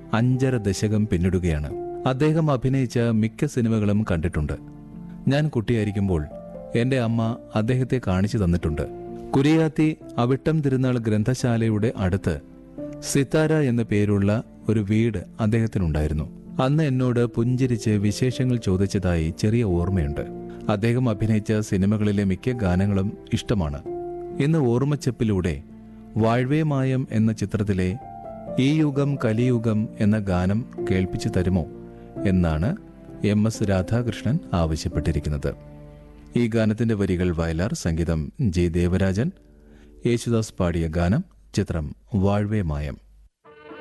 അഞ്ചര ദശകം പിന്നിടുകയാണ് അദ്ദേഹം അഭിനയിച്ച മിക്ക സിനിമകളും കണ്ടിട്ടുണ്ട് ഞാൻ കുട്ടിയായിരിക്കുമ്പോൾ എന്റെ അമ്മ അദ്ദേഹത്തെ കാണിച്ചു തന്നിട്ടുണ്ട് കുരിയാത്തി അവിട്ടം തിരുനാൾ ഗ്രന്ഥശാലയുടെ അടുത്ത് സിത്താര എന്ന പേരുള്ള ഒരു വീട് അദ്ദേഹത്തിനുണ്ടായിരുന്നു അന്ന് എന്നോട് പുഞ്ചിരിച്ച് വിശേഷങ്ങൾ ചോദിച്ചതായി ചെറിയ ഓർമ്മയുണ്ട് അദ്ദേഹം അഭിനയിച്ച സിനിമകളിലെ മിക്ക ഗാനങ്ങളും ഇഷ്ടമാണ് ഇന്ന് ഓർമ്മച്ചപ്പിലൂടെ വാഴ്വേ മായം എന്ന ചിത്രത്തിലെ ഈ യുഗം കലിയുഗം എന്ന ഗാനം കേൾപ്പിച്ചു തരുമോ എന്നാണ് എം എസ് രാധാകൃഷ്ണൻ ആവശ്യപ്പെട്ടിരിക്കുന്നത് ഈ ഗാനത്തിന്റെ വരികൾ വയലാർ സംഗീതം ജി ദേവരാജൻ യേശുദാസ് പാടിയ ഗാനം ചിത്രം വാഴ്വേ മായം